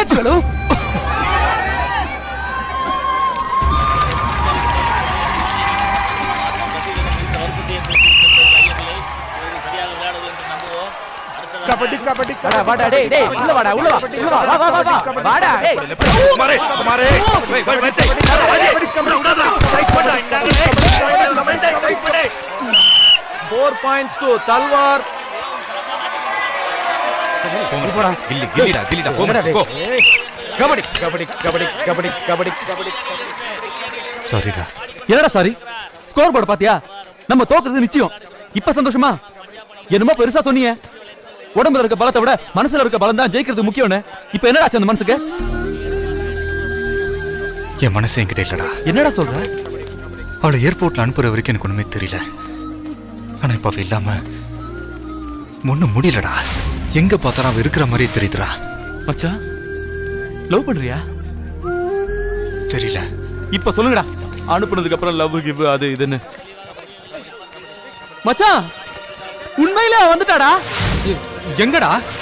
என்னாச்சு வேலு கபடி கபடி வாடா வாடா டேய் டேய் உள்ள வாடா உள்ள வா உள்ள வா வா வா வா வா வாடா டேய் குமாரே குமாரே வை வை வை ஃபோர் பாயிண்ட்ஸ் டு தல்வார் கில்லி கில்லிடா கில்லிடா போ போ கபடி கபடி கபடி கபடி கபடி கபடி சாரிடா என்னடா சாரி ஸ்கோர் போர்டு பாத்தியா நம்ம தோக்குறது நிச்சயம் இப்ப சந்தோஷமா என்னமோ பெருசா சொன்னீங்க உடம்புல இருக்க பலத்தை விட மனசுல இருக்க பலம் தான் ஜெயிக்கிறது முக்கியம்னு இப்ப என்னடா ஆச்சு அந்த மனசுக்கு என் மனசு என்கிட்ட இல்லடா என்னடா சொல்ற அவளை ஏர்போர்ட்ல அனுப்புற வரைக்கும் எனக்கு ஒண்ணுமே தெரியல ஆனா இப்ப அவ இல்லாம ஒண்ணும் முடியலடா எங்க பார்த்தாலும் அவ இருக்கிற மாதிரியே தெரியுதுடா மச்சான் லவ் பண்றியா தெரியல இப்ப சொல்லுங்கடா அனுப்புனதுக்கு அப்புறம் லவ் கிவ் அது இதுன்னு மச்சான் உண்மையிலே அவ வந்துட்டாடா எங்கடா